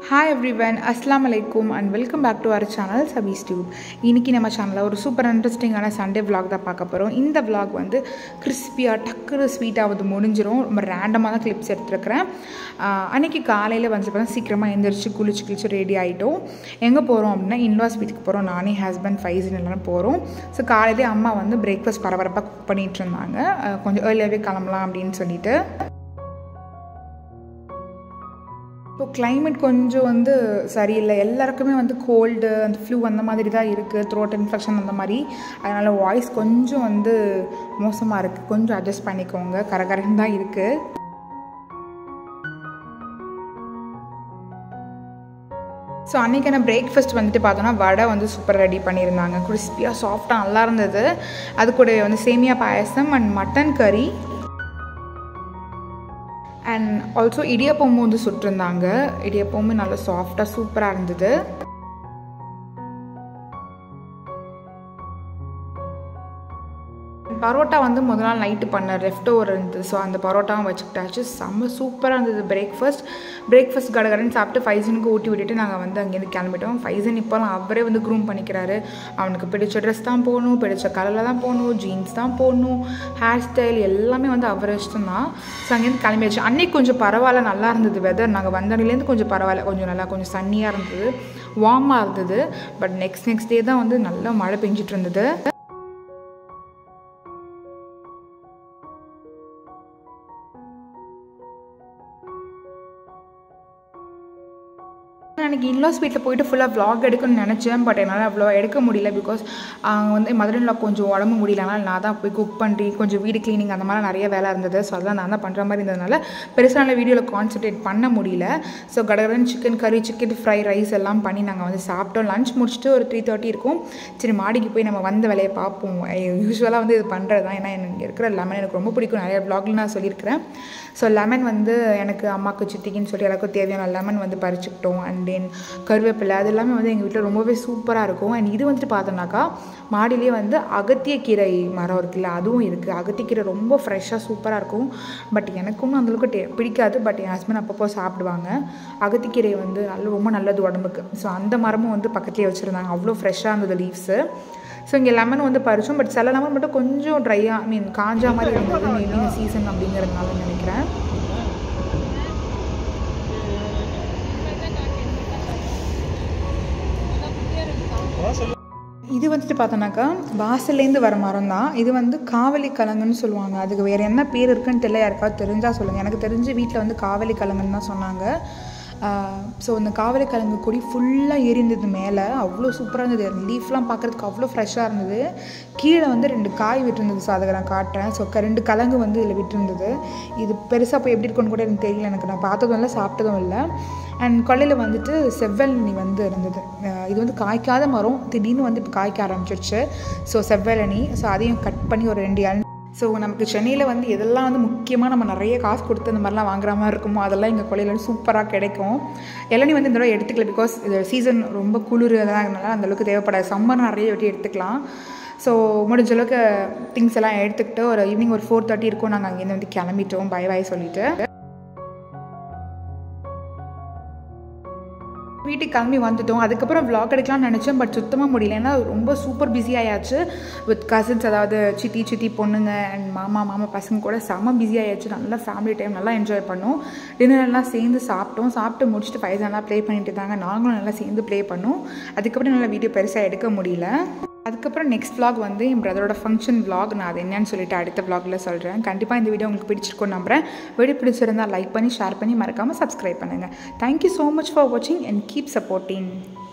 hi everyone அஸ்லாம் அலைக்கும் and welcome back to our channel Sabees Tube இன்றைக்கி நம்ம சேனலில் ஒரு சூப்பர் இன்ட்ரெஸ்டிங்கான சண்டே vlog தான் பார்க்க போகிறோம் இந்த vlog வந்து கிறிஸ்பியாக டக்குரு ஸ்வீட்டாக வந்து முடிஞ்சிரும் ரொம்ப ரேண்டமாக தான் கிளிப்ஸ் எடுத்துருக்கிறேன் ஆஹ் அன்னைக்கு காலையில் வந்து பார்த்தா சீக்கிரமாக எழுந்திரிச்சு குளிச்சு குளிச்சு ரெடி ஆகிட்டோம் எங்கே போகிறோம் அப்படின்னா இன்லாஸ் வீட்டுக்கு போகிறோம் நானே ஹஸ்பண்ட் ஃபைஸின் எல்லாரும் போகிறோம் ஸோ காலையிலே அம்மா வந்து பிரேக்ஃபாஸ்ட் பரபரப்பாக குக் பண்ணிகிட்டு இருந்தாங்க ஆஹ் கொஞ்சம் ஏர்லியாகவே கிளம்பலாம் அப்படின்னு சொல்லிட்டு இப்போ climate கொஞ்சம் வந்து சரியில்லை எல்லாருக்குமே வந்து கோல்டு அந்த ஃப்ளூ அந்த மாதிரி தான் இருக்குது த்ரோட் இன்ஃபெக்ஷன் அந்த மாதிரி அதனால் வாய்ஸ் கொஞ்சம் வந்து மோசமாக இருக்குது கொஞ்சம் அட்ஜஸ்ட் பண்ணிக்கோங்க கரகரன்னு தான் இருக்குது ஸோ அன்றைக்கான பிரேக்ஃபாஸ்ட் வந்துட்டு பார்த்தோன்னா வடை வந்து சூப்பர் ரெடி பண்ணியிருந்தாங்க கிறிஸ்பியாக சாஃப்டாக நல்லா இருந்தது அது கூட வந்து சேமியா பாயசம் அண்ட் மட்டன் கறி அண்ட் ஆல்சோ இடியப்பமும் வந்து சுட்டிருந்தாங்க இடியப்பமும் நல்லா சாஃப்டாக சூப்பராக இருந்தது பரோட்டா வந்து முதல் நாள் நைட்டு பண்ண லெஃப்ட் ஓவர் இருந்தது ஸோ அந்த பரோட்டாவும் வச்சுக்கிட்டாச்சு செம்ம சூப்பராக இருந்தது பிரேக்ஃபாஸ்ட் பிரேக்ஃபாஸ்ட் கடகடன்னு சாப்பிட்டு ஃபைசனுக்கு ஊட்டி விட்டுட்டு நாங்கள் வந்து அங்கேருந்து கிளம்பிட்டோம் ஃபைசன் இப்போலாம் அவரே வந்து க்ரூம் பண்ணிக்கிறாரு அவனுக்கு பிடிச்ச ட்ரெஸ் தான் போகணும் பிடிச்ச கலரில் தான் போகணும் ஜீன்ஸ் தான் போடணும் ஹேர் ஸ்டைல் எல்லாமே வந்து அவர் இஷ்டம் தான் ஸோ அங்கேருந்து கிளம்பியாச்சு அன்னைக்கு கொஞ்சம் பரவாயில்ல நல்லா இருந்தது வெதர் நாங்கள் வந்ததுலேருந்து கொஞ்சம் பரவாயில்ல கொஞ்சம் நல்லா கொஞ்சம் சன்னியாக இருந்தது வார்மாக இருந்தது பட் நெக்ஸ்ட் நெக்ஸ்ட் டே தான் வந்து நல்லா மழை பெஞ்சிட்டு இருந்தது எனக்கு இன்லாஸ் வீட்டில் போயிட்டு ஃபுல்லாக vlog எடுக்கணும்னு நினச்சேன் பட் என்னால் அவ்வளோ எடுக்க முடியல பிகாஸ் அவங்க வந்து மதுரையில் கொஞ்சம் உடம்பு முடியல அதனால் நான் தான் போய் குக் பண்ணி கொஞ்சம் வீடு க்ளீனிங் அந்த மாதிரி நிறைய வேலை இருந்தது ஸோ அதெல்லாம் நான் தான் பண்ணுற மாதிரி இருந்ததுனால பெருசாக நல்ல வீடியோவில் கான்சன்ட்ரேட் பண்ண முடியல ஸோ கடகடன் சிக்கன் கறி சிக்கன் ஃப்ரை ரைஸ் எல்லாம் பண்ணி நாங்கள் வந்து சாப்பிட்டோம் லஞ்ச் முடிச்சுட்டு ஒரு த்ரீ தேர்ட்டி இருக்கும் சரி மாடிக்கு போய் நம்ம வந்த வேலையை பார்ப்போம் யூஸ்வலாக வந்து இது பண்ணுறது தான் ஏன்னா எனக்கு இருக்கிற லெமன் எனக்கு ரொம்ப பிடிக்கும் நிறைய vlogல நான் சொல்லியிருக்கிறேன் ஸோ லெமன் வந்து எனக்கு அம்மாவுக்கு சித்திக்குன்னு சொல்லி எல்லாருக்கும் தேவையான லெமன் வந்து பறிச்சுக்கிட்டோம் அண்ட் தென் கருவேப்பிலை அது எல்லாமே வந்து எங்கள் வீட்டில் ரொம்பவே சூப்பராக இருக்கும் அண்ட் இது வந்துட்டு பார்த்தோம்னாக்கா மாடியிலே வந்து அகத்திய கீரை மரம் இருக்குல்ல அதுவும் இருக்குது அகத்திக்கீரை ரொம்ப ஃப்ரெஷ்ஷாக சூப்பராக இருக்கும் பட் எனக்கும் அந்தளவுக்கு டே பிடிக்காது பட் என் ஹஸ்பண்ட் அப்பப்போ சாப்பிடுவாங்க அகத்திக்கீரை வந்து நல்ல ரொம்ப நல்லது உடம்புக்கு ஸோ அந்த மரமும் வந்து பக்கத்துலேயே வச்சுருந்தாங்க அவ்வளோ ஃப்ரெஷ்ஷாக இருந்தது லீவ்ஸு ஸோ இங்கே லெமன் வந்து பறிச்சோம் பட் சில லெமன் மட்டும் கொஞ்சம் ட்ரையாக ஐ மீன் காஞ்சா மாதிரி இருந்தது மேபி சீசன் அப்படிங்கிறதுனால நினைக்கிறேன் இது வந்துட்டு பார்த்தோன்னாக்கா வாசல்லேருந்து வர மரம் தான் இது வந்து காவலி கலங்குன்னு சொல்லுவாங்க அதுக்கு வேறு என்ன பேர் இருக்குன்னு தெரியல யாருக்காவது தெரிஞ்சால் சொல்லுங்கள் எனக்கு தெரிஞ்சு வீட்டில் வந்து காவலி கலங்குன்னு தான் சொன்னாங்க ஸோ இந்த காவலி கிழங்கு கொடி ஃபுல்லாக எரிந்தது மேலே அவ்வளோ சூப்பராக இருந்தது லீஃப்லாம் பார்க்குறதுக்கு அவ்வளோ ஃப்ரெஷ்ஷாக இருந்தது கீழே வந்து ரெண்டு காய் விட்டுருந்தது ஸோ அதை நான் காட்டுறேன் ஸோ க- ரெண்டு கிழங்கு வந்து இதில் விட்டுருந்தது இது பெருசாக போய் எப்படி இருக்குன்னு கூட எனக்கு தெரியல எனக்கு நான் பார்த்ததும் இல்லை சாப்பிட்டதும் இல்லை அண்ட் கொல்லையில் வந்துட்டு செவ்வழனி வந்து இருந்தது அஹ் இது வந்து காய்க்காத மரம் திடீர்னு வந்து இப்போ காய்க்க ஆரம்பிச்சிருச்சு ஸோ செவ்வழனி ஸோ அதையும் கட் பண்ணி ஒரு ரெண்டு இளநீ ஸோ நமக்கு சென்னையில் வந்து எதெல்லாம் வந்து முக்கியமாக நம்ம நிறைய காசு கொடுத்து இந்த மாதிரிலாம் வாங்குற மாதிரி இருக்குமோ அதெல்லாம் எங்கள் கொலையில் வந்து சூப்பராக கிடைக்கும் இளநீ வந்து இந்த தடவை எடுத்துக்கல பிகாஸ் இது சீசன் ரொம்ப குளிர் அதெல்லாம் அதனால அந்த அளவுக்கு தேவைப்படாது சம்மர் நிறைய வெட்டி எடுத்துக்கலாம் ஸோ முடிஞ்ச அளவுக்கு திங்ஸ் எல்லாம் எடுத்துக்கிட்டு ஒரு ஈவினிங் ஒரு ஃபோர் தேர்ட்டி இருக்கும் நாங்கள் அங்கேருந்து வந்து கிளம்பிட்டோம் பை பாய் சொல்லிட்டு வீட்டுக்கு கிளம்பி வந்துட்டோம் அதுக்கப்புறம் vlog எடுக்கலாம்னு நினச்சேன் பட் சுத்தமாக முடியல ஏன்னா ரொம்ப சூப்பர் பிஸி ஆயாச்சு வித் கசின்ஸ் அதாவது சித்தி சித்தி பொண்ணுங்க அண்ட் மாமா மாமா பசங்க கூட செம்ம பிஸி ஆயாச்சு நல்லா ஃபேமிலி டைம் நல்லா என்ஜாய் பண்ணோம் டின்னர் எல்லாம் சேர்ந்து சாப்பிட்டோம் சாப்பிட்டு முடிச்சுட்டு ஃபைஸாலாம் ப்ளே பண்ணிட்டு இருந்தாங்க நாங்களும் நல்லா சேர்ந்து ப்ளே பண்ணோம் அதுக்கப்புறம் நல்லா வீடியோ பெருசாக எடுக்க முடியல அதுக்கப்புறம் நெக்ஸ்ட் vlog வந்து என் பிரதரோட ஃபங்க்ஷன் vlog நான் அது என்னன்னு சொல்லிட்டு அடுத்த vlogல சொல்கிறேன் கண்டிப்பாக இந்த வீடியோ உங்களுக்கு பிடிச்சிருக்கும் நம்புறேன் வீடியோ பிடிச்சிருந்தா லைக் பண்ணி ஷேர் பண்ணி மறக்காமல் சப்ஸ்கிரைப் பண்ணுங்கள் தேங்க்யூ ஸோ மச் ஃபார் வாட்சிங் அண்ட் கீப் சப்போர்ட்டிங்